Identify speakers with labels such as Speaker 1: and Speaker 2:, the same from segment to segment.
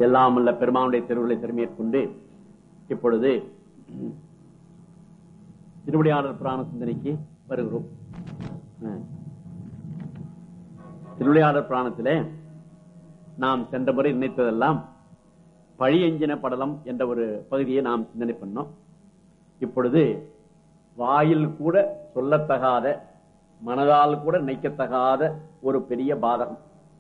Speaker 1: எல்லாம் உள்ள பெருமானுடைய திருவுருளை திறமையேற்கொண்டு இப்பொழுது திருவிளையாடல் புராண சிந்தனைக்கு வருகிறோம் ஆ. திருவிளையாடல் புராணத்திலே நாம் சென்ற முறை நினைத்ததெல்லாம் பழியஞ்சின படலம் என்ற ஒரு பகுதியை நாம் சிந்தனை பண்ணோம் இப்பொழுது வாயில் கூட சொல்லத்தகாத மனதால் கூட நினைக்கத்தகாத ஒரு பெரிய பாதகம்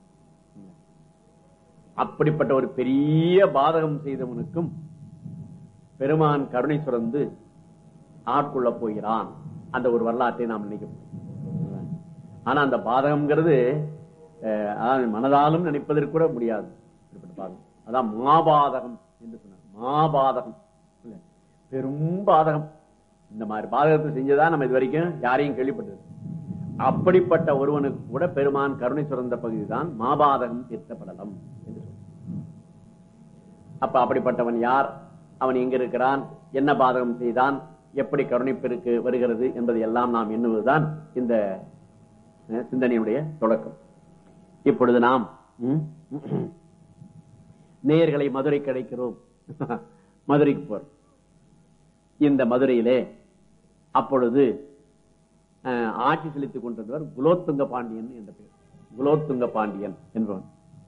Speaker 1: அப்படிப்பட்ட ஒரு பெரிய பாதகம் செய்தவனுக்கும் பெருமான் கருணை சுரந்து ஆட்கொள்ள போகிறான் அந்த ஒரு வரலாற்றை நாம் நினைக்கிறோம் ஆனா அந்த பாதகம்ங்கிறது அஹ், அதாவது மனதாலும் நினைப்பதற்கு கூட முடியாது இப்படிப்பட்ட பாதகம் அதான் மாபாதகம் என்று சொன்னார் மாபாதகம் இல்ல, பெரும் பாதகம் இந்த மாதிரி பாதகத்தை செஞ்சதா நம்ம இது வரைக்கும் யாரையும் கேள்விப்பட்டது அப்படிப்பட்ட ஒருவனுக்கு கூட பெருமான் கருணை சுரந்த பகுதி தான் மாபாதகம் தீர்த்தப்படலம் என்று சொன்னார். அப்ப அப்படிப்பட்டவன் யார் அவன் எங்க இருக்கிறான் என்ன பாதகம் செய்தான் எப்படி கருணைப்பெருக்கு வருகிறது என்பதை எல்லாம் நாம் எண்ணுவதுதான் இந்த அஹ், சிந்தனையுடைய தொடக்கம் இப்பொழுது நாம் ம், நேயர்களை மதுரை கிடைக்கிறோம் மதுரைக்கு போறோம் இந்த மதுரையிலே அப்பொழுது அஹ், ஆட்சி செலுத்திக் கொண்டிருந்தவர் குலோத்துங்க பாண்டியன் என்ற பெயர் குலோத்துங்க பாண்டியன் என்பவன்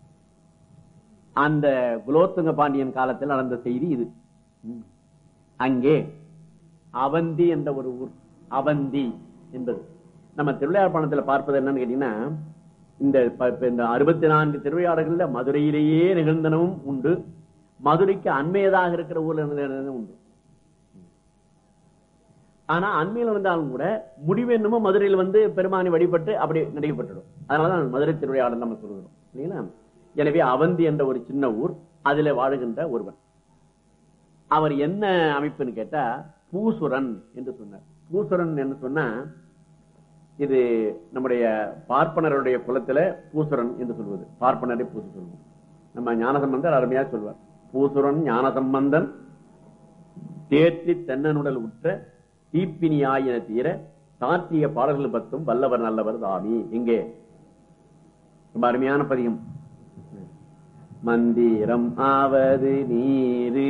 Speaker 1: அந்த குலோத்துங்க பாண்டியன் காலத்தில் நடந்த செய்தி இது ம். அங்கே அவந்தி என்ற ஒரு ஊர் அவந்தி என்பது நம்ம திருவிளையாடல் பார்ப்பது என்னன்னு கேட்டீங்கன்னா இந்த ப- இப்ப இந்த அறுபத்தி நான்கு திருவிளையாடல்கள்ல மதுரையிலேயே நிகழ்ந்தனவும் உண்டு மதுரைக்கு அண்மையதாக இருக்கிற ஊர்ல நிகழ்ந்ததும் உண்டு ஆனா அண்மையில் இருந்தாலும் கூட முடிவு என்னமோ மதுரையில் வந்து பெருமானி வழிபட்டு அப்படி நடைபெற்றுடும் அதனாலதான் மதுரை திருவிளையாடல் நம்ம சொல்கிறோம் இல்லைங்களா எனவே அவந்தி என்ற ஒரு சின்ன ஊர் அதுல வாழுகின்ற ஒருவன் அவர் என்ன அமைப்புன்னு கேட்டா பூசுரன் என்று சொன்னார் பூசுரன் என்று சொன்னா இது நம்முடைய பார்ப்பனருடைய குலத்துல பூசுரன் என்று சொல்வது பார்ப்பனரை பூசு சொல்லுவோம் நம்ம ஞானசம்பந்தர் அருமையா சொல்வார் பூசுரன் ஞானசம்பந்தன் தேற்றி தென்னனுடல் உற்ற தீப்பினியாயின தீர சாற்றிய பாடல்கள் பத்தும் வல்லவர் நல்லவர் தாமி எங்கே ரொம்ப அருமையான பதியம் மந்திரம் ஆவது நீரு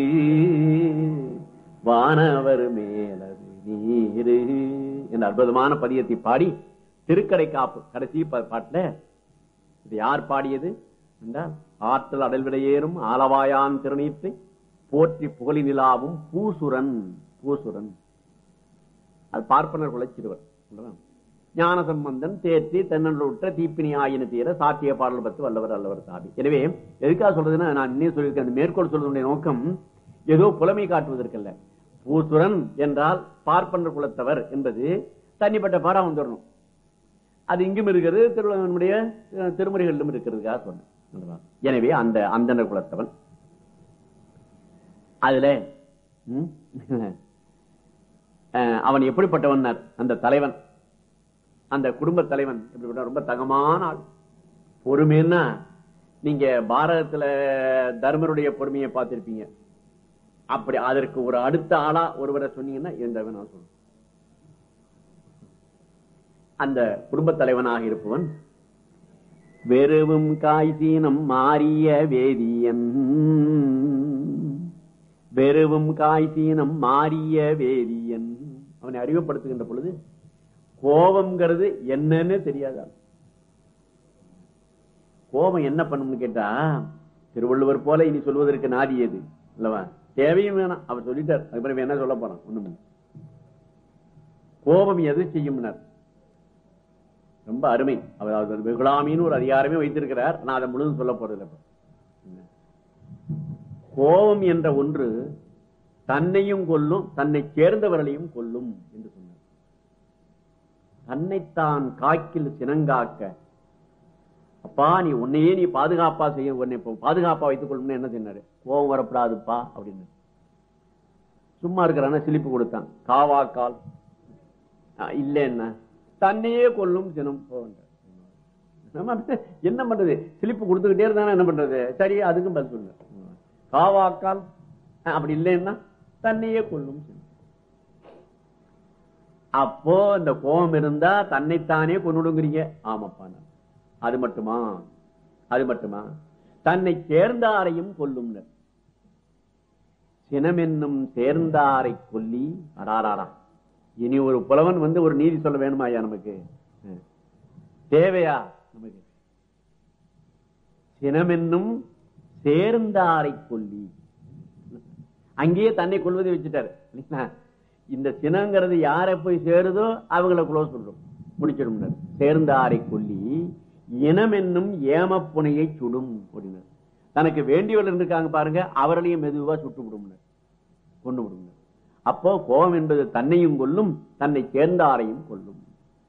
Speaker 1: வானவர் மேலது நீரு என்ற அற்புதமான பதியத்தை பாடி திருக்கடை காப்பு கடைசி பா- பாட்டுல இது யார் பாடியது என்றால் ஆற்றல் அடல்விடையேறும் ஆலவாயான் திருநீற்றை போற்றி புகழி நிலாவும் பூசுரன் பூசுரன் அது பார்ப்பனர் குலச்சிறுவர் அல்லவா? ஞான சம்பந்தன் தேர்த்தி தென்னலுற்ற தீப்பினி ஆயின தீர சாத்திய பாடல் பத்து வல்லவர் அல்லவர் சாமி எனவே எதுக்காக சொல்றதுன்னா நான் இன்னும் சொல்லியிருக்கேன் அந்த மேற்கோள் சொல்றதுடைய நோக்கம் ஏதோ புலமை காட்டுவதற்கல்ல பூசுரன் என்றால் பார்ப்பனர் குலத்தவர் என்பது தனிப்பட்ட பாடம் வந்துடணும் அது இங்கும் இருக்கிறது திருவள்ளுவனுடைய அஹ், திருமுறைகளிலும் இருக்கிறதுக்காக சொன்னேன் அல்லவா? எனவே அந்த அந்தனர் குலத்தவன் அதுல ம், அஹ், அவன் எப்படிப்பட்டவன் அந்த தலைவன் அந்த குடும்ப தலைவன் எப்படிப்பட்ட ரொம்ப தகமான ஆள் பொறுமைன்னா நீங்க பாரதத்துல தர்மருடைய பொறுமையை பார்த்திருப்பீங்க அப்படி அதற்கு ஒரு அடுத்த ஆளா ஒருவரை சொன்னீங்கன்னா இந்த நான் சொல்றேன் அந்த குடும்ப தலைவனாக இருப்பவன் வெறுவும் காய்சீனம் மாறிய வேதியன் வெறுவும் காய்சீனம் மாறிய வேதியன் அவனை அறிவுப்படுத்துகின்ற பொழுது கோபம்ங்கிறது என்னன்னு தெரியாதா கோபம் என்ன பண்ணும்னு கேட்டா திருவள்ளுவர் போல இனி சொல்வதற்கு நாதி எது அல்லவா தேவையும் வேணாம் அவர் சொல்லிட்டார் அது பிறகு என்ன சொல்ல போறான் ஒண்ணுமே கோபம் எது செய்யும்னார் ரொம்ப அருமை அவர் அவர் வெகுளாமின்னு ஒரு அதிகாரமே வைத்திருக்கிறார் நான் அதை முழுதும் சொல்ல போறது இல்லை இப்ப. கோபம் என்ற ஒன்று தன்னையும் கொல்லும் தன்னை சேர்ந்தவர்களையும் கொல்லும் என்று சொன்னார் தன்னைத்தான் காக்கில் சினங்காக்க அப்பா நீ உன்னையே நீ பாதுகாப்பா செய்ய உன்னை இப்போ பாதுகாப்பா வைத்துக் கொள்ளணும்னு என்ன சொன்னாரு கோபம் வரப்படாதுப்பா அப்படின்னு சும்மா இருக்கிறான சிலிப்பு கொடுத்தான் காவாக்கால் இல்ல என்ன தன்னையே கொல்லும் சினம் போன்றார். நம்ம என்ன பண்றது சிலிப்பு கொடுத்துக்கிட்டே இருந்தா என்ன பண்றது சரி அதுக்கும் பதில் சொல்லுங்க காவாக்கால் அஹ், அப்படி இல்லைன்னா தன்னையே கொல்லும் சினம் அப்போ இந்த கோபம் இருந்தா தன்னைத்தானே கொண்டுடுங்கிறீங்க ஆமாப்பா நான். அது மட்டுமா அது மட்டுமா தன்னை சேர்ந்தாரையும் கொல்லும் சினமென்னும் சேர்ந்தாரை கொல்லி அடாராடா இனி ஒரு புலவன் வந்து ஒரு நீதி சொல்ல வேணுமா ஐயா நமக்கு ம். தேவையா நமக்கு சினமென்னும் சேர்ந்தாரை கொல்லி அங்கேயே தன்னை கொள்வதை வச்சுட்டாரு இல்லைங்களா? இந்த சினங்கிறது யாரை போய் சேருதோ அவங்கள க்ளோஸ் பண்றோம் முடிச்சிடும் சேர்ந்தாரை கொல்லி இனம் என்னும் ஏமப்புனையை சுடும் அப்படின்னாரு தனக்கு வேண்டியவர்கள் இருக்காங்க பாருங்க அவர்களையும் மெதுவா சுட்டு விடும் கொண்டு விடும் அப்போ கோபம் என்பது தன்னையும் கொல்லும் தன்னை சேர்ந்தாரையும் கொல்லும்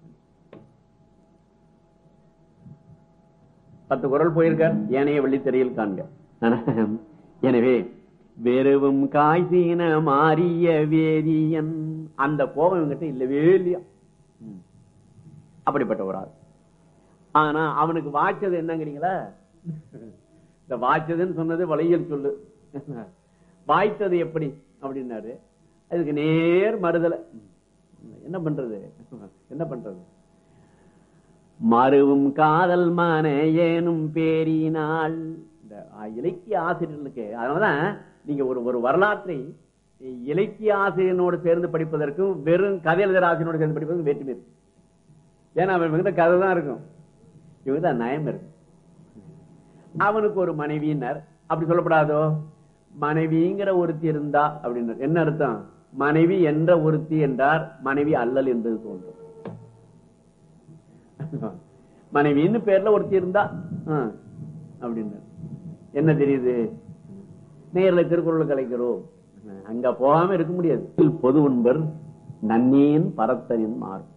Speaker 1: பத்து குரல் போயிருக்கார் ஏனைய வெள்ளித்திரையில் காண்க எனவே வெறுவும் காய்சீன மாறிய வேதியன் அந்த கோபம் இவங்கிட்ட இல்லவே இல்லையா ம். அப்படிப்பட்ட ஒரு ஆள் ஆனா அவனுக்கு வாய்ச்சது என்னங்கிறீங்களா இந்த வாய்ச்சதுன்னு சொன்னது வளையல் சொல்லு வாய்த்தது எப்படி அப்படின்னாரு அதுக்கு நேர் மறுதலை என்ன பண்றது என்ன பண்றது மறுவும் காதல் மான ஏனும் பேரினாள் இந்த இலக்கிய ஆசிரியர்களுக்கு அதனாலதான் நீங்க ஒரு ஒரு வரலாற்றை இலக்கிய ஆசிரியனோடு சேர்ந்து படிப்பதற்கும் வெறும் கதை எழுதுற ஆசிரியனோடு சேர்ந்து படிப்பதற்கும் வேற்றுமை இருக்கு ஏன்னா அவன் இவங்க கதை தான் இருக்கும் இவங்க தான் நயம் இருக்கு அவனுக்கு ஒரு மனைவியினர் அப்படி சொல்லப்படாதோ மனைவிங்கிற ஒருத்தி இருந்தா அப்படின்னு என்ன அர்த்தம் மனைவி என்ற ஒருத்தி என்றார் மனைவி அல்லல் என்பது தோன்றும் மனைவின்னு பேர்ல ஒருத்தி இருந்தா ஆ, அப்படின்னு என்ன தெரியுது நேர்ல திருக்குறள் கலைக்கிறோம் அங்க போகாம இருக்க முடியாது பொது உண்பர் நன்னேன் பரத்தனின் மாறும்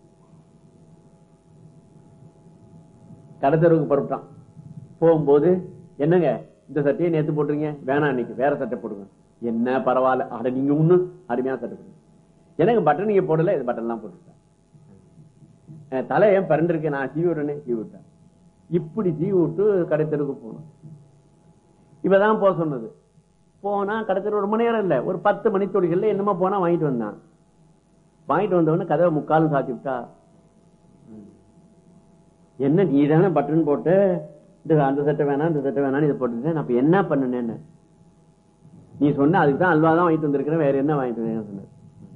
Speaker 1: கடத்தருக்கு புறப்பட்டான் போகும்போது என்னங்க இந்த சட்டையை நேத்து போட்டுருங்க வேணாம் இன்னைக்கு வேற சட்டை போடுங்க என்ன பரவாயில்ல அட நீங்க ஒண்ணு அருமையான சட்டை போடுங்க எனக்கு பட்டன் நீங்க போடல இது பட்டன் எல்லாம் போட்டுட்டேன் அஹ் தலை ஏன் பரண்டிருக்கு நான் சீவி விடுறேனே சீவி விட்டேன் இப்படி சீவி விட்டு கடைத்தெருக்கு போகணும் இவதான் போக சொன்னது போனா கடைத்தெரு ஒரு மணி நேரம் இல்ல ஒரு பத்து மணி தொடிகள்ல என்னமோ போனா வாங்கிட்டு வந்தான் வாங்கிட்டு வந்தவொடனே கதவை முக்காலும் சாத்தி விட்டா என்ன நீ தானே பட்டன் போட்டு இந்த அந்த சட்டை வேணாம் இந்த சட்டை வேணாம் இதை போட்டுட்டேன் அப்ப என்ன பண்ணுனேன்னு நீ சொன்ன அதுக்கு தான் அல்வா தான் வாங்கிட்டு வந்திருக்கிறேன் வேற என்ன வாங்கிட்டு வந்தேன்னு சொன்னார்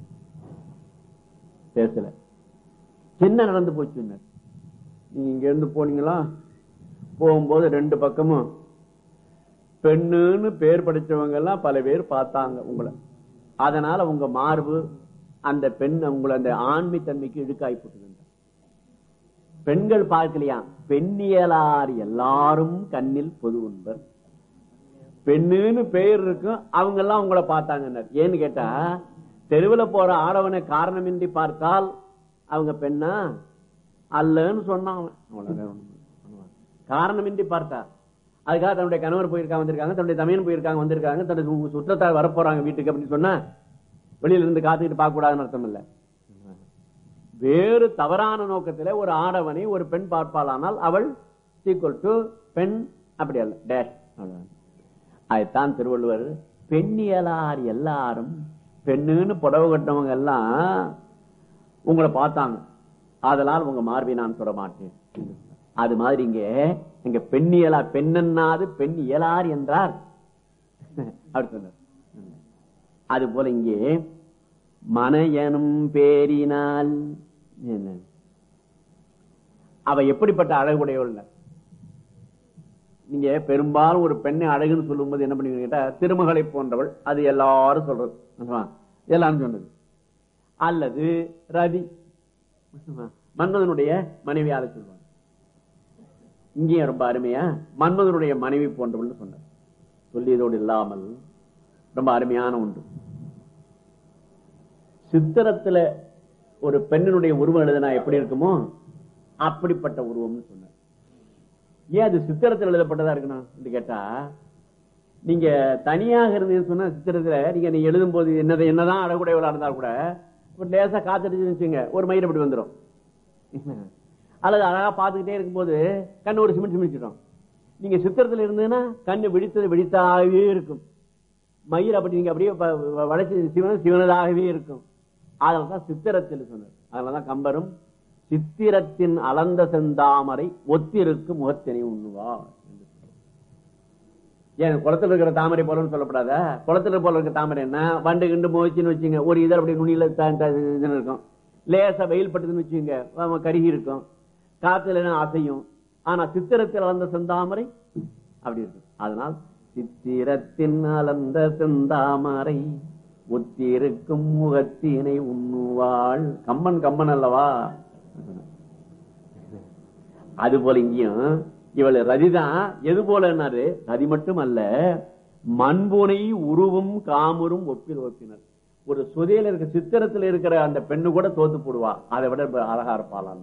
Speaker 1: பேசல என்ன நடந்து போச்சு நீங்க இங்க இருந்து போனீங்களா போகும்போது ரெண்டு பக்கமும் பெண்ணுன்னு பேர் படிச்சவங்க எல்லாம் பல பேர் பார்த்தாங்க உங்களை அதனால உங்க மார்பு அந்த பெண் உங்களை அந்த ஆண்மை தன்மைக்கு இழுக்காய் போட்டுக்கின்ற பெண்கள் பார்க்கலையா பெண்ணியலார் எல்லாரும் கண்ணில் பொது உண்பர் பெண்ணுன்னு பெயர் இருக்கும் அவங்க எல்லாம் உங்களை பார்த்தாங்க ஏன்னு கேட்டா தெருவில் போற ஆடவனை காரணமின்றி பார்த்தால் அவங்க பெண்ணா அல்லன்னு சொன்னான் அவன். அவ்வளவுதான் ஒண்ணும் இல்ல. காரணமின்றி பார்த்தா அதுக்காக தன்னுடைய கணவர் போயிருக்காங்க வந்திருக்காங்க தன்னுடைய தமையன் போயிருக்காங்க வந்திருக்காங்க தன்னுடைய சு- சுற்றத்தார் வரப்போறாங்க வீட்டுக்கு அப்படின்னு சொன்னா வெளியில இருந்து காத்துக்கிட்டு பார்க்க கூடாதுன்னு அர்த்தம் இல்ல வேறு தவறான நோக்கத்துல ஒரு ஆடவனை ஒரு பெண் பார்ப்பாளானால் அவள் ஈக்குவல் டு பெண் அப்படி அல்ல டேஷ் அவ்வளவுதான். அதைத்தான் திருவள்ளுவர் பெண்ணியலார் எல்லாரும் பெண்ணுன்னு புடவை கட்டவங்க எல்லாம் உங்களை பார்த்தாங்க அதனால் உங்க மார்பை நான் தொட மாட்டேன் அது மாதிரி இங்க இங்க பெண்ணியலா பெண்ணன்னாது பெண் இயலார் என்றார் அப்படி சொன்னார் அது போல இங்கே மன எனும் பேரினால் என்ன? அவ எப்படிப்பட்ட அழகுடையவள் நீங்க பெரும்பாலும் ஒரு பெண்ணை அழகுன்னு சொல்லும்போது என்ன பண்ணுவீங்க கேட்டா திருமகளை போன்றவள் அது எல்லாரும் சொல்றது ஆமா, எல்லாரும் சொன்னது அல்லது ரதி மன்மதனுடைய மனைவியால சொல்லுவாங்க இங்கேயும் ரொம்ப அருமையா மன்மதனுடைய மனைவி போன்றவள் சொன்னார் சொல்லியதோடு இல்லாமல் ரொம்ப அருமையான ஒன்று சித்திரத்துல ஒரு பெண்ணினுடைய உருவம் எழுதினா எப்படி இருக்குமோ அப்படிப்பட்ட உருவம்னு சொன்னார் ஏன் அது சித்திரத்தில் எழுதப்பட்டதா இருக்கணும் என்று கேட்டா நீங்க தனியாக இருந்தீங்கன்னு சொன்னா சித்திரத்துல நீங்க நீ எழுதும் போது என்னதை என்னதான் அழகுடையவளா இருந்தா கூட ஒரு லேசா காத்தடிச்சு வச்சுங்க ஒரு மயிர் அப்படி வந்துடும் அல்லது அழகா பார்த்துக்கிட்டே இருக்கும்போது கண்ணு ஒரு சிமிட் சிமிச்சிடும் நீங்க சித்திரத்துல இருந்ததுன்னா கண்ணு விழித்தது விழித்தாகவே இருக்கும் மயிர் அப்படி நீங்க அப்படியே வ- வ- வளைச்சு சிவன சிவனதாகவே இருக்கும் அதனாலதான் சித்திரத்தில் சொன்னார் அதனாலதான் கம்பரும் சித்திரத்தின் அளந்த செந்தாமரை ஒத்திருக்கு முகத்தினை உண்ணுவா என்று சொன்னார். ஏன் குளத்துல இருக்கிற தாமரை போலன்னு சொல்லப்படாத குளத்துல போல இருக்க தாமரை என்ன வண்டு கிண்டு மோச்சுன்னு வச்சுங்க ஒரு இதழ் அப்படி நுனியில த- த- இதுன்னு இருக்கும் லேசா வெயில் பட்டுதுன்னு வச்சுங்க ஆமா, கருகி இருக்கும் காத்துல எல்லாம் அசையும் ஆனா சித்திரத்தில் வளர்ந்த செந்தாமரை அப்படி இருக்கு அதனால் சித்திரத்தின் அலர்ந்த செந்தாமரை ஒத்திருக்கும் முகத்தினை உண்ணுவாள் கம்மன் கம்மன் அல்லவா அது போல இங்கேயும் இவள் ரதிதான் எது போலன்னாரு ரதி மட்டும் அல்ல மண்புனை உருவும் காமரும் ஒப்பில் ஒப்பினர் ஒரு சுதையில இருக்க சித்திரத்துல இருக்கிற அந்த பெண்ணு கூட தோத்து போடுவா அதை விட இப்ப அழகா இருப்பாளாம்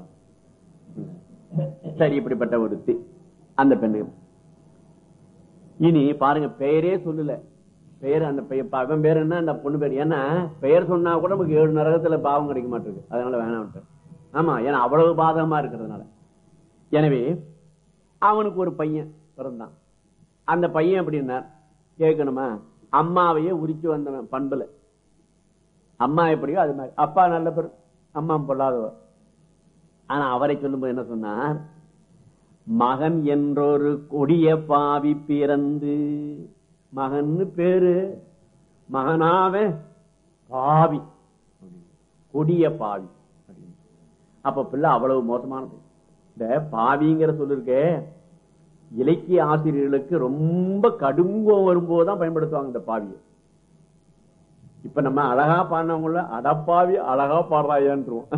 Speaker 1: சரி இப்படிப்பட்ட ஒருத்தி அந்த பெண்ணு இனி பாருங்க பெயரே சொல்லல பெயர் அந்த பெயர் ப- அவன் பேர் என்ன அந்த பொண்ணு பேர் ஏன்னா பெயர் சொன்னா கூட நமக்கு ஏழு நரகத்துல பாவம் கிடைக்க மாட்டிருக்கு அதனால வேணாம் ஆமா ஏன்னா அவ்வளவு பாதகமா இருக்கிறதுனால எனவே அவனுக்கு ஒரு பையன் பிறந்தான் அந்த பையன் அப்படின்னா கேட்கணுமா அம்மாவையே உரிச்சு வந்தவன் பண்புல அம்மா எப்படியோ அது மாதிரி அப்பா நல்ல பேர் அம்மா பொல்லாதவர் ஆனா அவரை சொல்லும்போது என்ன சொன்னார் மகன் என்றொரு கொடிய பாவி பிறந்து மகன்னு பேரு மகனாவ பாவி கொடிய பாவி அப்படின்னு. அப்ப பிள்ளை அவ்வளவு மோசமானது இந்த பாவிங்கிற சொல்லிருக்கே இலக்கிய ஆசிரியர்களுக்கு ரொம்ப கடுங்கோம் வரும்போதுதான் பயன்படுத்துவாங்க இந்த பாவியை இப்ப நம்ம அழகா பாடினவங்கள அடப்பாவி அழகா பாடுறாயான்றுவோம்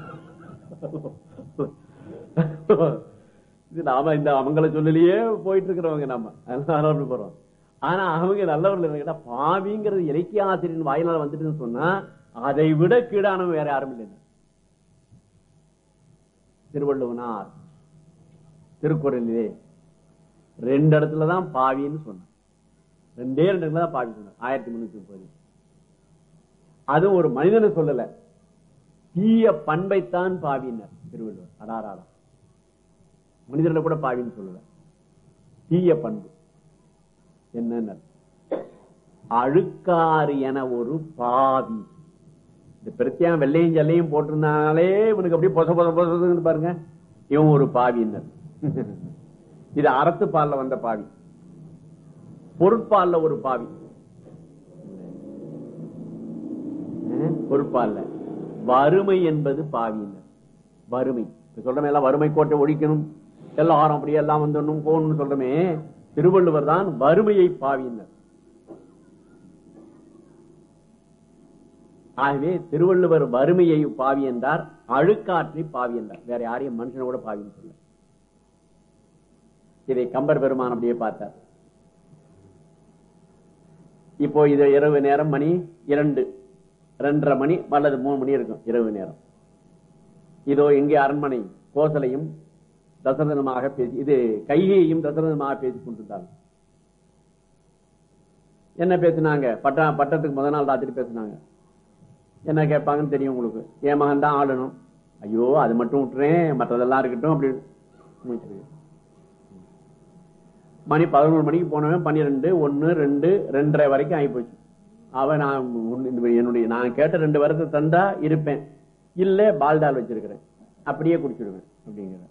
Speaker 1: இது நாம இந்த அவங்கள சொல்லலையே போயிட்டு இருக்கிறவங்க நாம அதனால அப்படி போறோம் ஆனா அவங்க நல்லவர்கள் என்ன கேட்டா பாவிங்கிறது இலக்கிய ஆசிரியர் வாயிலால வந்துட்டுன்னு சொன்னா அதை விட கீடானவன் வேற யாரும் இல்லை திருவள்ளுவனார் திருக்குறளிலே ரெண்டு இடத்துலதான் பாவின்னு சொன்னார் ரெண்டே ரெண்டு இடத்துல தான் பாவி சொன்னார் ஆயிரத்தி முன்னூத்தி முப்பது அதுவும் ஒரு மனிதனை சொல்லல தீய பண்பைத்தான் பாவினர் திருவள்ளுவர் அடாராடா மனிதர்களை கூட பாவின்னு சொல்லல தீய பண்பு என்ன அழுக்காறு என ஒரு பாவி இந்த பிரத்தியம் வெள்ளையும் ஜல்லையும் போட்டிருந்தாலே இவனுக்கு அப்படியே பொச பொச பொசன்னு பாருங்க இவன் ஒரு பாவின்னர் இது அறத்து பால்ல வந்த பாவி பொருட்பால்ல ஒரு பாவி அஹ், பொருட்பால்ல வறுமை என்பது பாவியினர் வறுமை இப்ப சொல்றமே எல்லாம் வறுமை கோட்டை ஒழிக்கணும் எல்லாரும் அப்படியே எல்லாம் வந்துடணும் போகணும்னு சொல்றமே திருவள்ளுவர் தான் வறுமையை பாவியினர் ஆகவே திருவள்ளுவர் வறுமையை பாவி என்றார் அழுக்காற்றை பாவி என்றார் வேற யாரையும் மனுஷனை கூட பாவின்னு சொல்ல இதை கம்பர் பெருமான் அப்படியே பார்த்தார் இப்போ இது இரவு நேரம் மணி இரண்டு ரெண்டரை மணி அல்லது மூணு மணி இருக்கும் இரவு நேரம் இதோ எங்கே அரண்மனை கோசலையும் தசரதனமாக பேசி இது கைகையும் தசரதனமாக பேசிக் கொண்டிருந்தாங்க என்ன பேசினாங்க பட்டா பட்டத்துக்கு முத நாள் ராத்திரி பேசினாங்க என்ன கேட்பாங்கன்னு தெரியும் உங்களுக்கு என் மகன் தான் ஆளணும் ஐயோ அது மட்டும் விட்டுறேன் மற்றதெல்லாம் இருக்கட்டும் அப்படி முடிச்சிருக்கு. மணி பதினோரு மணிக்கு போனவன் பன்னிரெண்டு ஒன்னு ரெண்டு ரெண்டரை வரைக்கும் ஆகி போச்சு அவன் நான் உன் இந்த என்னுடைய நான் கேட்ட ரெண்டு வருஷத்தை தந்தா இருப்பேன் இல்ல பால்டால் வச்சிருக்கிறேன் அப்படியே குடிச்சிடுவேன் அப்படிங்கிற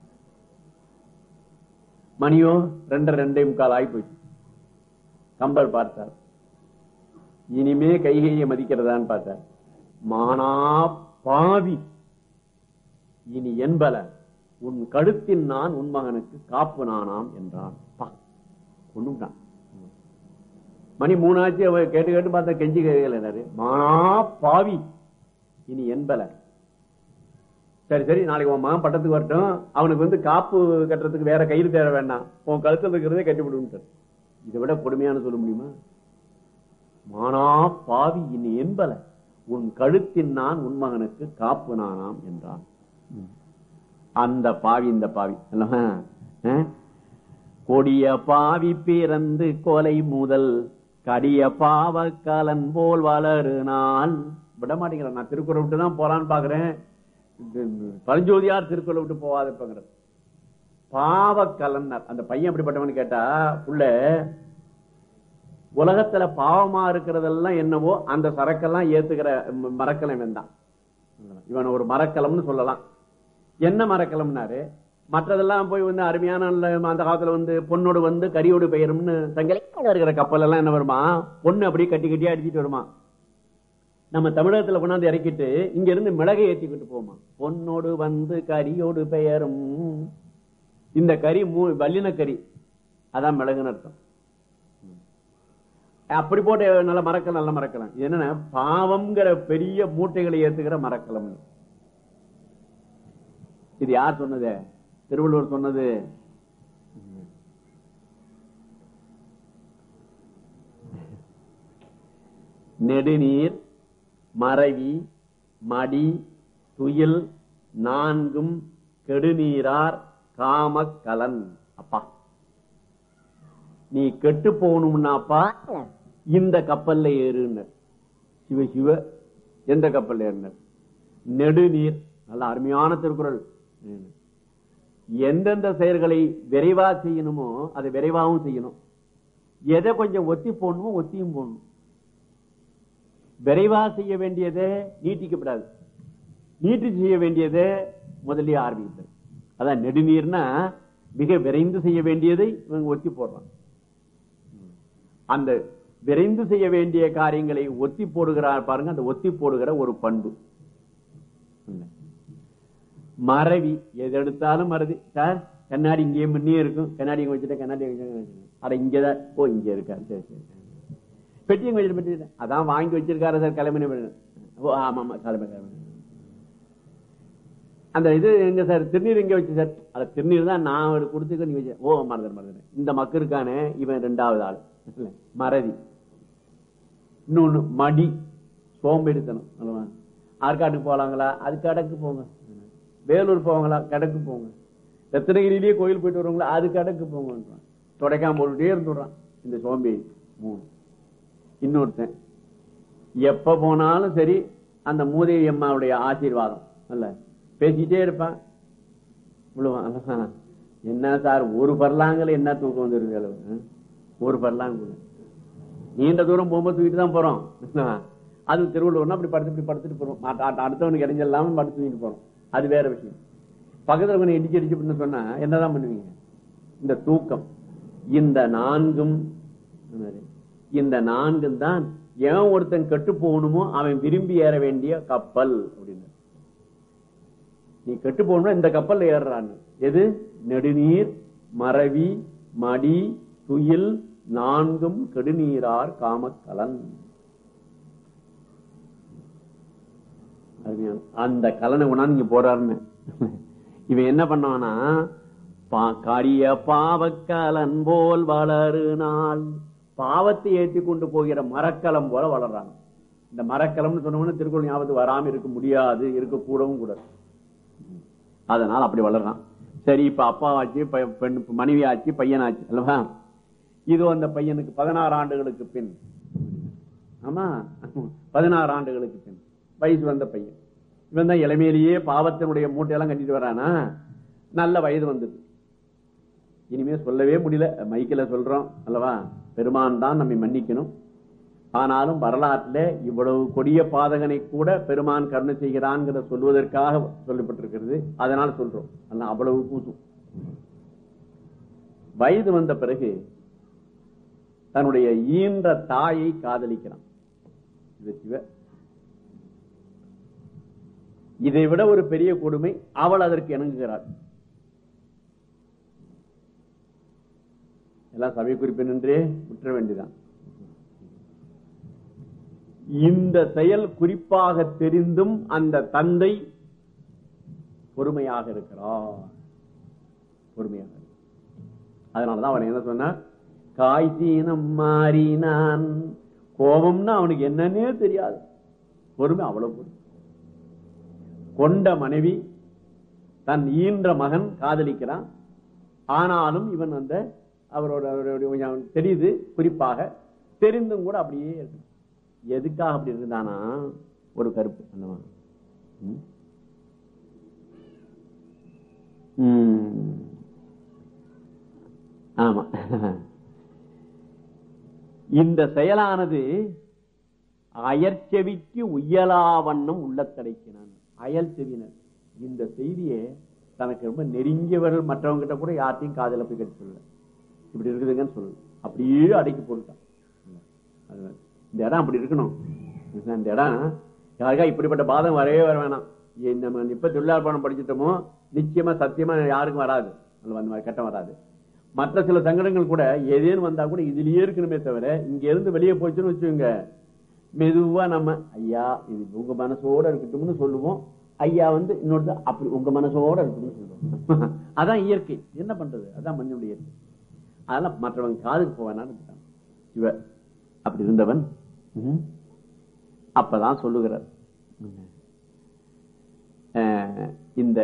Speaker 1: மணியோ ரெண்டரை ரெண்டே முக்கால் ஆகி போச்சு கம்பர் பார்த்தார் இனிமே கைகையை மதிக்கிறதான்னு பார்த்தார் மானா பாவி இனி என்பல உன் கழுத்தின் நான் உன் மகனுக்கு காப்பு நானாம் என்றான் பா கொண்டுட்டான் மணி மூணாச்சு அவ கேட்டு கேட்டு பார்த்தா கெஞ்சி கேட்கல மானா பாவி இனி என்பல சரி சரி நாளைக்கு உன் மகன் பட்டத்துக்கு வரட்டும் அவனுக்கு வந்து காப்பு கட்டுறதுக்கு வேற கயிறு தேவை வேண்டாம் உன் கழுத்துல இருக்கிறதே கட்டி விடுன்னு இதை விட கொடுமையான சொல்ல முடியுமா மானா பாவி இனி என்பல உன் கழுத்தின் நான் உன் மகனுக்கு காப்பு நானாம் என்றான் அந்த பாவி இந்த பாவி அல்லவா? அஹ்? கொடிய பாவி பிறந்து கொலை முதல் கடிய பாவக்கலன் போல் வளரு நாள் விட மாட்டேங்கிறேன் நான் திருக்குறள் விட்டு தான் போலான்னு பாக்குறேன் இது பரஞ்சோதியார் திருக்குறள் விட்டு போவாதப்பங்கிறது பாவக்கலன்னர் அந்த பையன் எப்படிப்பட்டவன்னு கேட்டா புள்ள உலகத்துல பாவமா இருக்கிறதெல்லாம் என்னவோ அந்த சரக்கெல்லாம் ஏத்துக்கிற ம- மரக்கலம் இவன் தான் இவன் ஒரு மரக்கலம்னு சொல்லலாம் என்ன மரக்கலம்னாரு மற்றதெல்லாம் போய் வந்து அருமையான நல்ல- அந்த காலத்துல வந்து பொண்ணோடு வந்து கரியோடு பெயரும்னு தங்களுக்கு வருகிற கப்பல் எல்லாம் என்ன வருமா பொண்ணு அப்படியே கட்டி கட்டியா அடிச்சிட்டு வருமா நம்ம தமிழகத்துல கொண்டாந்து இறக்கிட்டு இங்க இருந்து மிளகை ஏத்திக்கிட்டு போமா பொன்னோடு வந்து கரியோடு பெயரும் இந்த கறி மூ வல்லின கறி அதான் மிளகுன்னு அர்த்தம் அப்படி போட்டு நல்ல மறக்கலாம் நல்ல மறக்கலாம் இது என்னன்னா பாவம்ங்கிற பெரிய மூட்டைகளை ஏத்துக்கிற மறக்கலாம் இது யார் சொன்னது திருவள்ளுவர் சொன்னது நெடுநீர் மறவி மடி துயில் நான்கும் கெடுநீரார் காமக்கலன் அப்பா நீ கெட்டு போகணும்னாப்பா இந்த கப்பல்ல ஏறுனர் சிவ சிவ எந்த கப்பல்ல ஏறினர் நெடுநீர் நல்ல அருமையான திருக்குறள் எந்தெந்த செயல்களை விரைவா செய்யணுமோ அதை விரைவாகவும் செய்யணும் எதை கொஞ்சம் ஒத்தி போடணுமோ ஒத்தியும் போடணும் விரைவா செய்ய வேண்டியதை நீட்டிக்கப்படாது நீட்டி செய்ய வேண்டியதை முதல்லயே ஆரம்பிக்கிறது அதான் நெடுநீர்னா மிக விரைந்து செய்ய வேண்டியதை இவங்க ஒத்தி போடுறான் அந்த விரைந்து செய்ய வேண்டிய காரியங்களை ஒத்தி போடுகிறார் பாருங்க அந்த ஒத்தி போடுகிற ஒரு பண்பு மறவி எது எடுத்தாலும் மறதி சார் கண்ணாடி இங்கேயே முன்னே இருக்கும் கண்ணாடி இங்க வச்சுட்டேன் கண்ணாடி இங்க வச்சுட்டேன். அட இங்கதான் ஓ இங்க இருக்கா சரி சரி பெட்டி எங்க வச்சுட்டு பெட்டி அதான் வாங்கி வச்சிருக்காரு சார் கிளம்பின ஓ ஆமா ஆமா கிளம்பி கிளம்பி அந்த இது எங்க சார் திருநீர் எங்க வச்சு சார் அந்த திருநீர் தான் நான் அவருக்கு கொடுத்துக்க நீங்க வச்சு ஓ மறந்துடு மறந்துடு இந்த மக்கள் இருக்கானே இவன் ரெண்டாவது ஆள் இல்ல, மறதி இன்னொன்னு மடி சோம்பேறித்தனம் அல்லவா? ஆற்காட்டுக்கு போலாங்களா அது கடக்கு போங்க வேலூர் போவாங்களா கடக்கு போங்க ரத்னகிரியிலேயே கோயில் போயிட்டு வருவாங்களா அது கடக்கு போங்கன்றான் தொடைக்காம போட்டுட்டே இருந்துடுறான் இந்த சோம்பேறி மூணு இன்னொருத்தன் எப்ப போனாலும் சரி அந்த மூதேவி அம்மாவுடைய ஆசீர்வாதம் அல்ல பேசிட்டே இருப்பான் விழுவான் அல்லவா? என்ன சார் ஒரு பர்லாங்கல என்ன தூக்கம் வந்துருது அளவு ஆ? ஒரு பர்லாங்க நீண்ட தூரம் போகும்போது தூக்கிட்டு தான் போறோம் அது திருவள்ளுவர்னா அப்படி படுத்து இப்படி படுத்துட்டு போறோம் மாட்ட- ஆட்ட- அடுத்தவனுக்கு இடைஞ்சல்லாம படுத்து தூக்கிட்டு போறோம் அது வேற விஷயம் பக்கத்துல கொஞ்சம் இடிச்சு இடிச்சு அப்படின்னு சொன்னா என்னதான் பண்ணுவீங்க இந்த தூக்கம் இந்த நான்கும் என்னது? இந்த நான்கும் தான் எவன் ஒருத்தன் கெட்டு போகணுமோ அவன் விரும்பி ஏற வேண்டிய கப்பல் அப்படின்னு நீ கெட்டு போகணும்னா இந்த கப்பல்ல ஏறுறான்னு எது நெடுநீர் மறவி மடி துயில் நான்கும் கெடுநீரார் காமக்கலன் அருமையான. அந்த கலனை உணா நீங்க போறாருன்னு இவன் என்ன பண்ணானா பா- கரிய பாவக்கலன் போல் வளரு நாள் பாவத்தை ஏற்றி கொண்டு போகிற மரக்கலம் போல வளர்றாங்க இந்த மரக்கலம்னு சொன்னவொன்னு திருக்குறள் ஞாபகத்துக்கு வராம இருக்க முடியாது இருக்கக்கூடவும் கூடாது அதனால அப்படி வளர்றான் சரி இப்ப அப்பா ஆச்சு ப- பெண் மனைவி ஆச்சு பையன் ஆச்சு அல்லவா இது அந்த பையனுக்கு பதினாறு ஆண்டுகளுக்கு பின் ஆமா பதினாறு ஆண்டுகளுக்கு பின் வயசு வந்த பையன் இவன் தான் இளமையிலேயே பாவத்தினுடைய மூட்டையெல்லாம் கட்டிட்டு வரானா நல்ல வயது வந்தது இனிமே சொல்லவே முடியல மைக்கில் சொல்றோம் அல்லவா பெருமான் தான் நம்மை மன்னிக்கணும் ஆனாலும் வரலாற்றில் இவ்வளவு கொடிய பாதகனை கூட பெருமான் கருணை செய்கிறான்ங்கிற சொல்வதற்காக சொல்லப்பட்டிருக்கிறது அதனால சொல்றோம் ஆனா அவ்வளவு கூசும் வயது வந்த பிறகு தன்னுடைய ஈன்ற தாயை காதலிக்கிறான் இது சிவ இதை விட ஒரு பெரிய கொடுமை அவள் அதற்கு இணங்குகிறாள் எல்லாம் சபை குறிப்பினின்றே விட்டுற வேண்டியதான் இந்த செயல் குறிப்பாக தெரிந்தும் அந்த தந்தை பொறுமையாக இருக்கிறார் பொறுமையாக இருக்கிறார். அதனாலதான் அவன் என்ன சொன்னார் காய்ச்சீனம் மாறினான் கோபம்னா அவனுக்கு என்னன்னே தெரியாது பொறுமை அவ்வளவு பொறுமை கொண்ட மனைவி தன் ஈன்ற மகன் காதலிக்கிறான் ஆனாலும் இவன் அந்த அவரோட அவருடைய கொஞ்சம் தெரியுது குறிப்பாக தெரிந்தும் கூட அப்படியே இருக்கு எதுக்காக அப்படி இருந்தானா ஒரு கருப்பு அல்லவா? ம்? ம். ஆமா இந்த செயலானது அயற்செவிக்கு உயலா வண்ணம் உள்ளத்தடைக்கினான் அயல் செவினர் இந்த செய்தியை தனக்கு ரொம்ப நெருங்கியவர்கள் மற்றவங்க கிட்ட கூட யார்ட்டையும் காதல போய் கட்டி சொல்லல இப்படி இருக்குதுங்கன்னு சொல்லு அப்படியே அடக்கி போட்டுட்டான் அது இந்த இடம் அப்படி இருக்கணும் இந்த இடம் யாருக்கா இப்படிப்பட்ட பாதம் வரவே வர வேணாம் ஏ, நம்ம இப்ப தொழிலாளர் பணம் படிச்சுட்டோமோ நிச்சயமா சத்தியமா யாருக்கும் வராது அதுல அந்த மாதிரி கட்டம் வராது மற்ற சில சங்கடங்கள் கூட ஏதேனும் வந்தா கூட இதுலயே இருக்கணுமே தவிர இங்க இருந்து வெளியே போச்சுன்னு வச்சுக்கோங்க மெதுவா நம்ம ஐயா இது உங்க மனசோட இருக்கட்டும்னு சொல்லுவோம் ஐயா வந்து இன்னொரு அப்படி உங்க மனசோட இருக்கட்டும்னு சொல்லுவோம் அதான் இயற்கை என்ன பண்றது அதான் மண்ணுடைய இயற்கை அதெல்லாம் மற்றவங்க காதுக்கு போவேனான்னு இவ அப்படி இருந்தவன் ம், அப்பதான் சொல்லுகிறார் அஹ், இந்த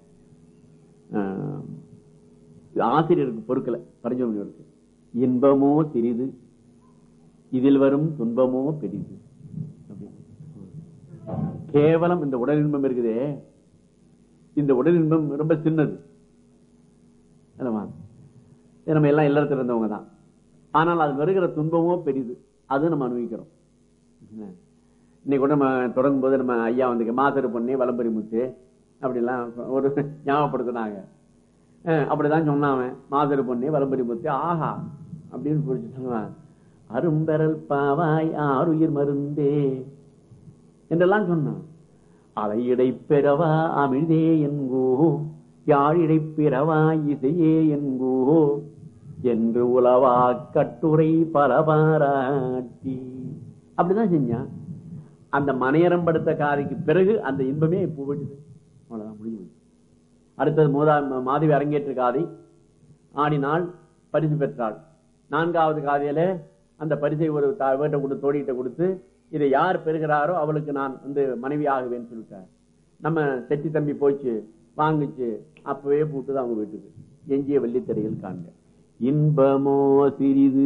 Speaker 1: அஹ், ஆசிரியருக்கு பொறுக்கல பரிஞ்சோமியருக்கு இன்பமோ சிறிது இதில் வரும் துன்பமோ பெரிது அப்படின்னு. கேவலம் இந்த உடல் இன்பம் இருக்குதே இந்த உடல் இன்பம் ரொம்ப சின்னது அல்லவா? இது நம்ம எல்லாம் இல்லறத்தில் இருந்தவங்க தான் ஆனால் அது வருகிற துன்பமோ பெரிது அது நம்ம அனுபவிக்கிறோம் என்ன? இன்னைக்கு கூட நம்ம தொடங்கும் போது நம்ம ஐயா வந்து மாசரு பொண்ணே வலம்பரி முத்து அப்படிலாம் ஒரு ஞாபகப்படுத்தினாங்க அஹ் அப்படிதான் சொன்னான் மாசரு பொண்ணே வலம்பரி முத்து ஆஹா அப்படின்னு புரிச்சுட்டாங்க அரும்பெறல் பாவாய் ஆறுயிர் மருந்தே என்றெல்லாம் சொன்னான் அலையிடை பெறவா அமிழ்தே என்கோ யாழிடை பிறவா இசையே என்கோ என்று உலவா கட்டுரை பல பாராட்டி அப்படிதான் செஞ்சான் அந்த மனையரம்படுத்த காரிக்கு பிறகு அந்த இன்பமே இப்போ விடுது அவ்வளவுதான் முடிஞ்சு போச்சு. அடுத்தது மூதா மாதவி அரங்கேற்று காதை ஆடினாள் பரிசு பெற்றாள் நான்காவது காதையில அந்த பரிசை ஒரு தா- வீட்டை கொடுத்து தோடிகிட்ட கொடுத்து இதை யார் பெறுகிறாரோ அவளுக்கு நான் வந்து மனைவி ஆகுவேன்னு சொல்லிட்டார் நம்ம செட்டி தம்பி போச்சு வாங்குச்சு அப்பவே போட்டுதான் அவங்க வீட்டுக்கு எஞ்சிய வெள்ளித்திரையில் காண்க இன்பமோ சிறிது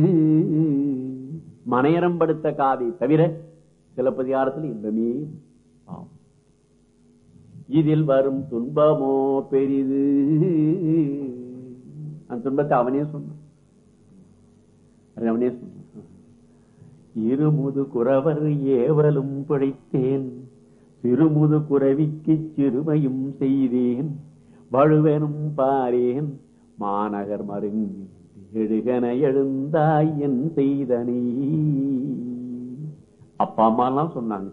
Speaker 1: மனையரம்படுத்த காதை தவிர சிலப்பதிகாரத்தில் இன்பமே ஆம் இதில் வரும் துன்பமோ பெரிது அந்த துன்பத்தை அவனே சொன்னான் அது அவனே சொன்னான் இருமுது குறவர் ஏவலும் பிழைத்தேன் சிறுமுது குறவிக்கு சிறுமையும் செய்தேன் வழுவெனும் பாரேன் மாநகர் மருங்கி எழுகன எழுந்தாய் என் செய்தனே அப்பா அம்மா எல்லாம் சொன்னாங்க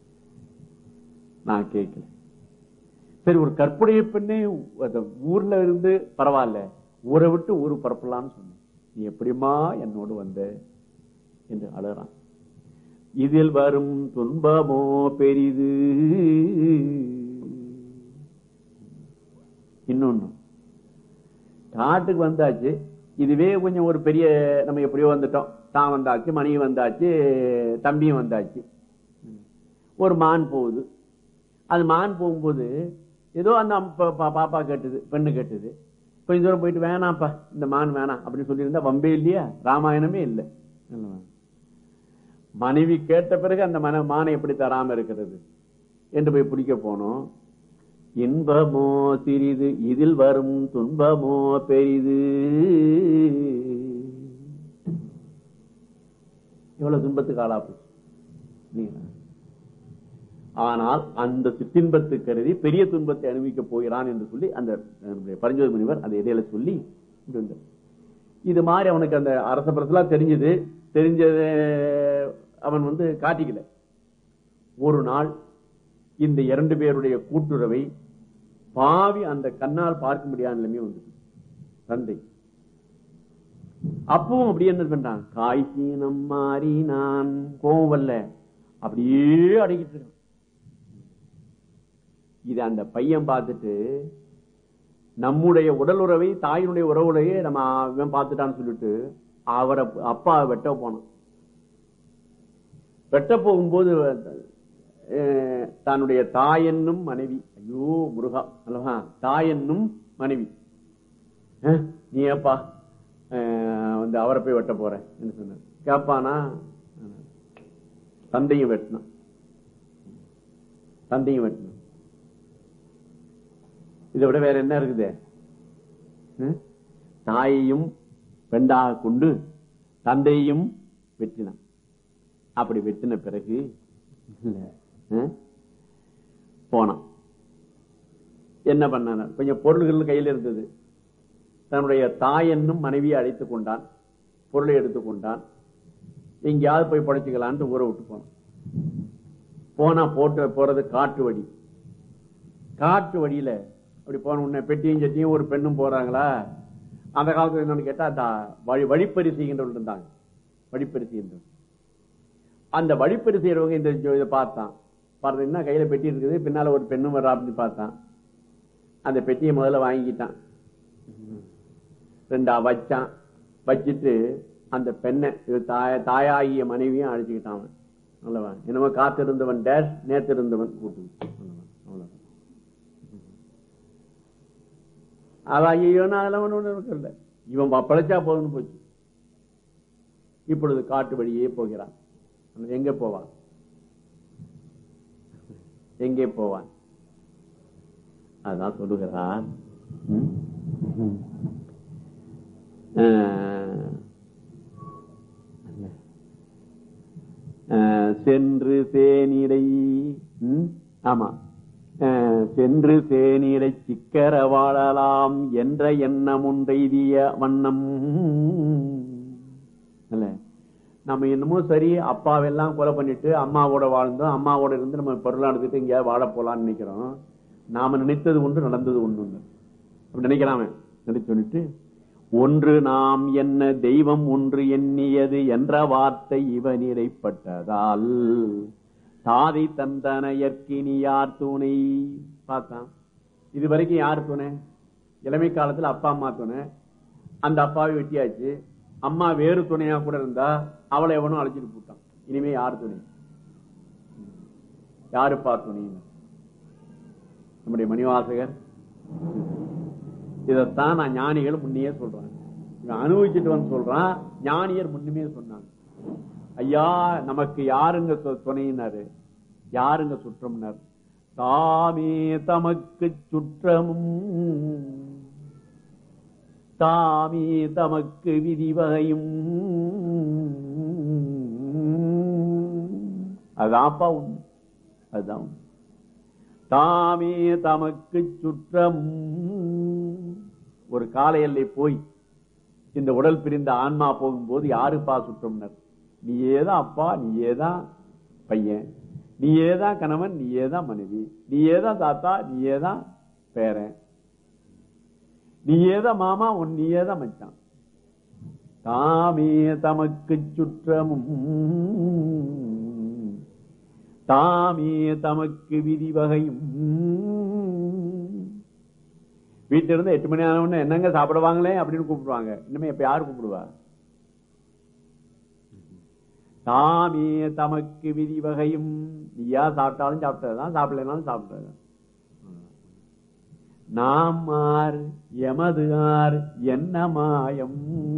Speaker 1: நான் கேட்கல சரி ஒரு கற்புடைய பெண்ணே அந்த ஊர்ல இருந்து பரவாயில்ல ஊரை விட்டு ஊரு பரப்பலாம்னு சொன்னேன் நீ எப்படிம்மா என்னோடு வந்த என்று அழறான் இதில் வரும் துன்பமோ பெரிது இன்னொன்னு காட்டுக்கு வந்தாச்சு இதுவே கொஞ்சம் ஒரு பெரிய நம்ம எப்படியோ வந்துட்டோம் தான் வந்தாச்சு மணி வந்தாச்சு தம்பியும் வந்தாச்சு ஒரு மான் போகுது அது மான் போகும்போது ஏதோ அந்த அம் பா- பா- பாப்பா கேட்டது பெண்ணு கேட்டது கொஞ்ச தூரம் போயிட்டு வேணாம்ப்பா இந்த மான் வேணாம் அப்படின்னு சொல்லியிருந்தா வம்பே இல்லையா ராமாயணமே இல்லை அல்லவா? மனைவி கேட்ட பிறகு அந்த மன மானை எப்படி தராம இருக்கிறது என்று போய் பிடிக்க போனோம் இன்பமோ சிறிது இதில் வரும் துன்பமோ பெரிது எவ்வளவு துன்பத்துக்கு ஆளா போச்சு இல்லைங்களா? ஆனால் அந்த சிற்றின்பத்து கருதி பெரிய துன்பத்தை அனுபவிக்க போகிறான் என்று சொல்லி அந்த நம்முடைய பரஞ்சோதி முனிவர் அந்த இடையில சொல்லி இப்படி வந்தார். இது மாதிரி அவனுக்கு அந்த அரச பிரசலாம் தெரிஞ்சது தெரிஞ்சது அவன் வந்து காட்டிக்கல ஒரு நாள் இந்த இரண்டு பேருடைய கூட்டுறவை பாவி அந்த கண்ணால் பார்க்க முடியாத நிலைமை வந்து தந்தை அப்பவும் அப்படி என்ன பண்றான் காய் சீனம் மாறி நான் கோவம் வரல அப்படியே அடக்கிட்டு இருக்கான் இது அந்த பையன் பார்த்துட்டு நம்முடைய உடல் உறவை தாயினுடைய உறவுலையே நம்ம இவன் பார்த்துட்டான்னு சொல்லிட்டு அவரை அப்பா வெட்ட போனான் வெட்ட போகும்போது அஹ், தன்னுடைய தாயென்னும் மனைவி ஐயோ முருகா அல்லவா தாயென்னும் மனைவி அஹ், நீ ஏப்பா அஹ், வந்து அவரை போய் வெட்ட போறேன் என்று சொன்னார் கேப்பானா தந்தையும் வெட்டினான் தந்தையும் வெட்டினான் இதை விட வேற என்ன இருக்குது ம்? தாயையும் பெண்டாக கொண்டு தந்தையையும் வெட்டினான் அப்படி வெட்டின பிறகு இல்ல, ம்? போனான் என்ன பண்ணான கொஞ்சம் பொருள்கள் கையில் இருந்தது தன்னுடைய தாய் என்னும் மனைவியை அழைத்துக் கொண்டான் பொருளை எடுத்துக்கொண்டான் எங்கேயாவது போய் படைச்சுக்கலான்ட்டு ஊரை விட்டு போனான் போனா போட்டு போறது காட்டு வழி காட்டு வழியில அப்படி போன உடனே பெட்டியும் சட்டியும் ஒரு பெண்ணும் போறாங்களா அந்த காலத்துல என்னன்னு கேட்டா அந்த வழி வழிப்பறி செய்கின்றவர்கள் இருந்தாங்க வழிப்பறி செய்கின்றவர் அந்த வழிப்பறி செய்யறவங்க இந்த ஜோ- இதை பார்த்தான் பார்த்தீங்கன்னா கையில பெட்டி இருக்குது பின்னால ஒரு பெண்ணும் வர்றா அப்படின்னு பார்த்தான் அந்த பெட்டியை முதல்ல வாங்கிக்கிட்டான் ரெண்டா வச்சான் வச்சிட்டு அந்த பெண்ணை இது தாய தாயாகிய மனைவியும் அழைச்சுக்கிட்டான் அவன் நல்லவா என்னமோ காத்திருந்தவன் டேஷ் நேத்திருந்தவன் கூட்டு அவ்வளவுதான் அவன் ஐயோ நான் அதெல்லாம் ஒண்ணு ஒண்ணு இல்லை இவன் ப- பிழைச்சா போதும்னு போச்சு இப்பொழுது காட்டு வழியே போகிறான் அவன் எங்க போவான் எங்கே போவான் அதான் சொல்லுகிறான் ம்? ம். ஆஹ், ஆஹ், சென்று தேனிடை ம்? ஆமா ஆஹ், சென்று தேனிடை சிக்கர வாழலாம் என்ற எண்ணம் ஒன்றைதிய வண்ணம் இல்ல நம்ம என்னமோ சரி அப்பாவெல்லாம் கொலை பண்ணிட்டு அம்மாவோட வாழ்ந்தோம் அம்மாவோட இருந்து நம்ம பொருளா எடுத்துட்டு எங்கேயாவது வாழ போலாம்னு நினைக்கிறோம் நாம நினைத்தது ஒன்று நடந்தது ஒண்ணு அப்படி நினைக்கலாமே நினைச்சு சொல்லிட்டு ஒன்று நாம் என்ன தெய்வம் ஒன்று எண்ணியது என்ற வார்த்தை இவன் இடைப்பட்டதால் தாதை தந்தனையற்கினி யார் துணை பார்த்தான் இது வரைக்கும் யார் துணை இளமை காலத்துல அப்பா அம்மா துணை அந்த அப்பாவை வெட்டியாச்சு அம்மா வேறு துணையா கூட இருந்தா அவளை எவனும் அழைச்சிட்டு போட்டான் இனிமே யார் துணை யாருப்பா துணை நம்முடைய மணிவாசகர் இதைத்தான் நான் ஞானிகள் முன்னையே சொல்றேன் இவன் அனுபவிச்சுட்டு வந்து சொல்றான் ஞானியர் முன்னுமே சொன்னாங்க ஐயா நமக்கு யாருங்க து- துணையினாரு யாருங்க சுற்றம்னார் தாமே தமக்கு சுற்றமும் தாமே தமக்கு விதிவகையும் அதான்ப்பா உண்மை அதுதான் உண்மை. தாமே தமக்கு சுற்றம் ஒரு கால எல்லை போய் இந்த உடல் பிரிந்த ஆன்மா போகும்போது யாருப்பா சுற்றம்னர் நீயேதான் அப்பா நீயேதான் பையன் நீயேதான் கணவன் நீயேதான் மனைவி நீயேதான் தாத்தா நீயேதான் பேரன் நீயேதான் மாமா உன் நீயேதான் மச்சான் தாமே தமக்கு சுற்றமும் தாமே தமக்கு விதிவகையும் வீட்டுல இருந்து எட்டு மணி ஆன உடனே என்னங்க சாப்பிடுவாங்களே அப்படின்னு கூப்பிடுவாங்க இன்னுமே இப்ப யாரு கூப்பிடுவா தாமே தமக்கு விதிவகையும் நீயா சாப்பிட்டாலும் சாப்பிட்டதுதான் சாப்பிடலனாலும் சாப்பிட்டதுதான் நாம் ஆர் எமது ஆர் என்ன மாயம்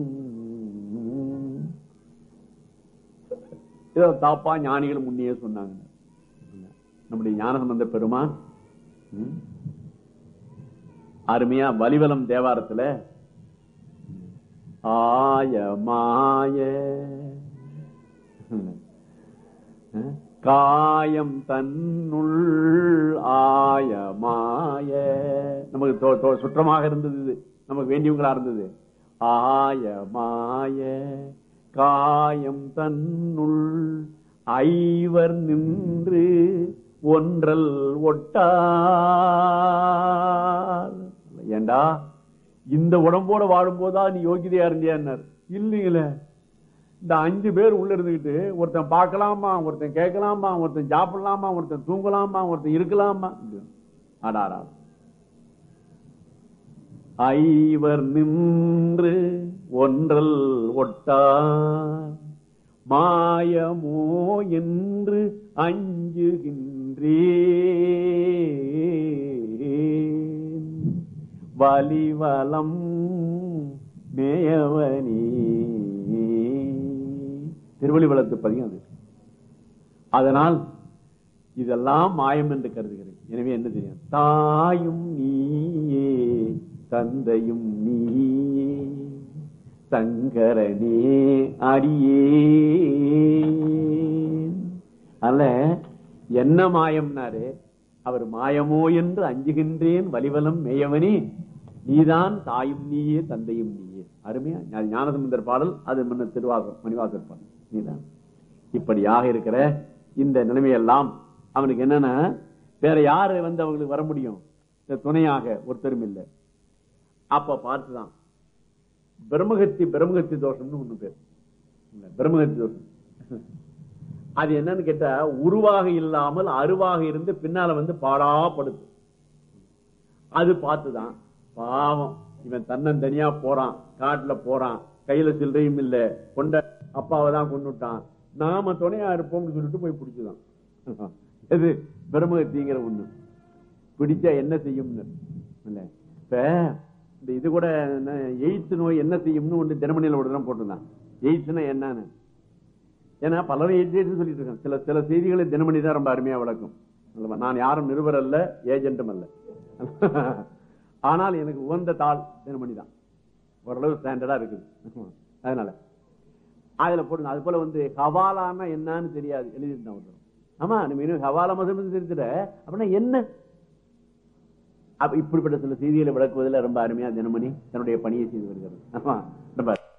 Speaker 1: இதோ தாப்பா ஞானிகள் முன்னே சொன்னாங்க நம்முடைய ஞானசம்பந்த பெருமான் ம், அருமையா வலிவலம் தேவாரத்துல ஆய மாய அஹ், காயம் தன்னுள் ஆயமாய நமக்கு தோ- தோ- சுற்றமாக இருந்தது இது நமக்கு வேண்டியவங்களா இருந்தது ஆயமாய காயம் தன்னுள் ஐவர் நின்று ஒன்றல் ஒட்டார் ஏண்டா இந்த உடம்போட வாழும்போதா நீ யோகிதையா இருந்தியான்னார் இல்லைங்களே இந்த அஞ்சு பேர் உள்ள இருந்துகிட்டு ஒருத்தன் பார்க்கலாமா ஒருத்தன் கேட்கலாமா ஒருத்தன் சாப்பிடலாமா ஒருத்தன் தூங்கலாமா ஒருத்தன் இருக்கலாமா ஆடாரா ஐவர் நின்று ஒன்றல் ஒட்டார் மாயமோ என்று அஞ்சுகின்றேன் வலிவலம் மேயவனே திருவள்ளிவளத்து பதிகம் அது அதனால் இதெல்லாம் மாயம் என்று கருதுகிறேன் எனவே என்ன தெரியும் தாயும் நீயே தந்தையும் நீயே சங்கரனே அடியே அல்ல என்ன மாயம்னாரு அவர் மாயமோ என்று அஞ்சுகின்றேன் வலிவலம் மேயவனே நீதான் தாயும் நீயே தந்தையும் நீயே அருமையா ஞா- ஞானசமுந்தர் பாடல் அது முன்ன திருவாசர் மணிவாசர் பாடல் நீதான் இப்படியாக இருக்கிற இந்த நிலைமையெல்லாம் அவனுக்கு என்னன்னா வேற யாரு வந்து அவங்களுக்கு வர முடியும் இந்த துணையாக ஒருத்தரும் இல்லை அப்ப பார்த்துதான் பிரம்மகத்தி பிரம்மகத்தி தோஷம்னு ஒண்ணு பேர் இல்ல, பிரம்மகத்தி தோஷம் அது என்னன்னு கேட்டா உருவாக இல்லாமல் அருவாக இருந்து பின்னால வந்து பாடாப்படுது அது பார்த்துதான் பாவம் இவன் தன்னன் தனியா போறான் காட்டுல போறான் கையில சில்லறையும் இல்ல கொண்ட அப்பாவை தான் கொண்டுட்டான் நாம துணையா இருப்போம்னு சொல்லிட்டு போய் பிடிச்சுதான் எது பிரம்மகத்திங்கிற ஒண்ணு பிடிச்சா என்ன செய்யும்னு இல்ல இப்ப இந்த இது கூட என்ன, எய்ட்ஸ் நோய் என்ன செய்யும்னு ஒண்ணு தினமணியில ஒரு தினம் போட்டிருந்தான் எய்ட்ஸ்னா என்னன்னு ஏன்னா பலரும் எய்ட்ஸ் எய்ட்ஸ் சொல்லிட்டு இருக்காங்க சில சில செய்திகளை தினமணி தான் ரொம்ப அருமையா விளக்கும் அல்லவா? நான் யாரும் நிருபர் அல்ல ஏஜென்ட்டும் அல்ல ஆனால் எனக்கு உகந்த தாள் தினமணி தான் ஓரளவு ஸ்டாண்டர்டா இருக்குது அதனால அதுல போடுங்க அது போல வந்து ஹவாலான்னா என்னன்னு தெரியாது எழுதிருந்தான் ஒருத்தர் ஆமா நம்ம இன்னும் ஹவாலா மதம் தெரிஞ்சுட அப்படின்னா என்ன அப்ப இப்படிப்பட்ட சில செய்திகளை விளக்குவதில் ரொம்ப அருமையா தினமணி தன்னுடைய பணியை செய்து வருகிறது ஆமா ரொம்ப